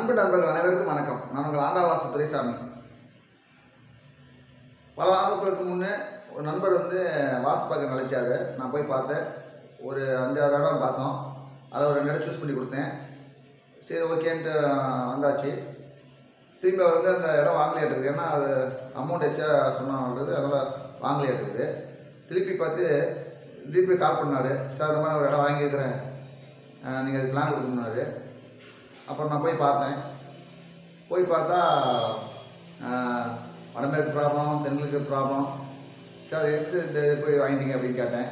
அன்பு நண்பர்கள் அனைவருக்கும் வணக்கம் நான் உங்கள் ஆண்டாளாசு துரைசாமி பல நாட்களுக்கு முன்னே ஒரு நண்பர் வந்து வாஸ்து பார்க்க நினைச்சாரு நான் போய் பார்த்தேன் ஒரு அஞ்சாறு இடம் பார்த்தோம் அதில் ஒரு ரெண்டு இடம் சூஸ் பண்ணி கொடுத்தேன் சரி ஓகேன்ட்டு வந்தாச்சு திரும்பி அவர் வந்து அந்த இடம் வாங்கலையாட்டு இருக்குது ஏன்னா அது அமௌண்ட் எச்சா சொன்னாங்கிறது அதனால் வாங்கலையாட்டு இருக்குது திருப்பி பார்த்து திருப்பி கால் பண்ணார் சார் இந்த மாதிரி ஒரு இடம் வாங்கியிருக்கிறேன் நீங்கள் அதுக்கு பிளான் கொடுக்கணுன்னாரு அப்புறம் நான் போய் பார்த்தேன் போய் பார்த்தா ஆஹ், வடமேற்கு ப்ராப்ளம் தென்கிழக்கு ப்ராப்ளம் சார் எப்படி இந்த இது போய் வாங்கிட்டீங்க அப்படின்னு கேட்டேன்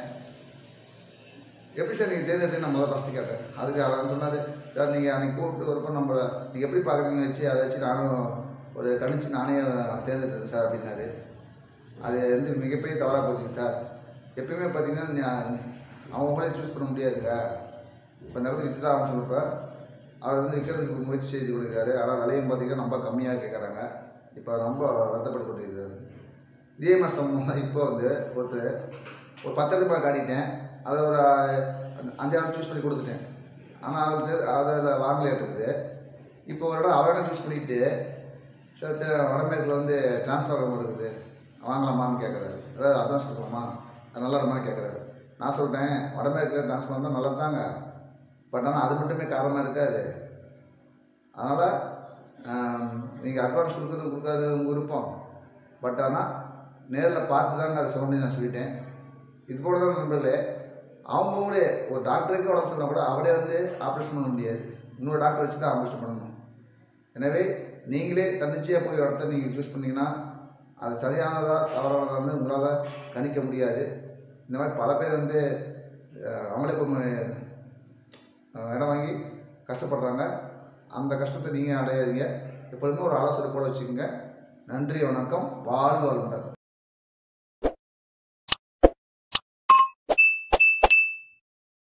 எப்படி சார் நீங்கள் தேர்ந்தெடுத்து நான் முதல்ல ஃபஸ்ட்டு கேட்டேன் அதுக்கு அவர் சொன்னார் சார் நீங்கள் அன்றைக்கி கூப்பிட்டு வரப்போ நம்ம நீங்கள் எப்படி பார்க்குறீங்கன்னு வச்சு அதை வச்சு நானும் ஒரு கணிச்சு நானே தேர்ந்தெடுத்தேன் சார் அப்படின்னாரு அது வந்து மிகப்பெரிய தவறாக போச்சுங்க சார் எப்பயுமே பார்த்தீங்கன்னா ஞா- அவங்களே சூஸ் பண்ண முடியாதுங்க இப்போ இந்த இடத்துல விற்று தான் ஆகும் சொல்லிப்ப அவர் வந்து விற்கிறதுக்கு முயற்சி செய்து கொடுக்குறாரு ஆனால் விலையும் பார்த்தீங்கன்னா ரொம்ப கம்மியாக கேட்குறாங்க இப்போ ரொம்ப வருத்தப்பட்டு கொண்டிருக்காரு இதே மாதிரி சம்பவம் இப்போ வந்து ஒருத்தர் ஒரு பத்து ரூபாய் காட்டிட்டேன் அதை ஒரு அஹ், அஞ்சாயிரம் சூஸ் பண்ணி கொடுத்துட்டேன் ஆனால் அது அதில் வாங்கலையாட்டு இருக்குது இப்போ ஒரு இடம் அவரை சூஸ் பண்ணிட்டு சார் தெ- வடமேற்கில் வந்து டிரான்ஸ்ஃபார்மர் இருக்குது வாங்கலாமான்னு கேட்குறாரு அதாவது அட்வான்ஸ் கொடுக்கலாமா அது நல்லா இருக்குமான்னு கேட்குறாரு நான் சொல்கிறேன் வடமேற்கில் டிரான்ஸ்ஃபார்மர் தான் நல்லது தாங்க பட் ஆனால் அது மட்டுமே காரணமாக இருக்காது அதனால் நீங்கள் அட்வான்ஸ் கொடுக்குறது கொடுக்காது உங்கள் விருப்பம் பட் ஆனால் நேரில் பார்த்து தாங்க அதை சொல்லணும்னு நான் சொல்லிட்டேன் இது போல தான் நண்பர்களே அவங்கவுங்களே ஒரு டாக்டருக்கே உடம்பு சொன்னால் கூட அவரே வந்து ஆப்ரேஷன் பண்ண முடியாது இன்னொரு டாக்டர் வச்சு தான் ஆப்ரேஷன் பண்ணணும் எனவே நீங்களே தன்னிச்சையாக போய் ஒரு இடத்த நீங்கள் சூஸ் பண்ணீங்கன்னா அது சரியானதா தவறானதான்னு உங்களால் கணிக்க முடியாது இந்த மாதிரி பல பேர் வந்து அஹ், அவங்களே இப்போ ம- அஹ், இடம் வாங்கி கஷ்டப்படுறாங்க அந்த கஷ்டத்தை நீங்கள் அடையாதீங்க எப்பொழுதுமே ஒரு ஆலோசனை கூட வச்சுக்கோங்க நன்றி வணக்கம் வாழ்க வளமுடன்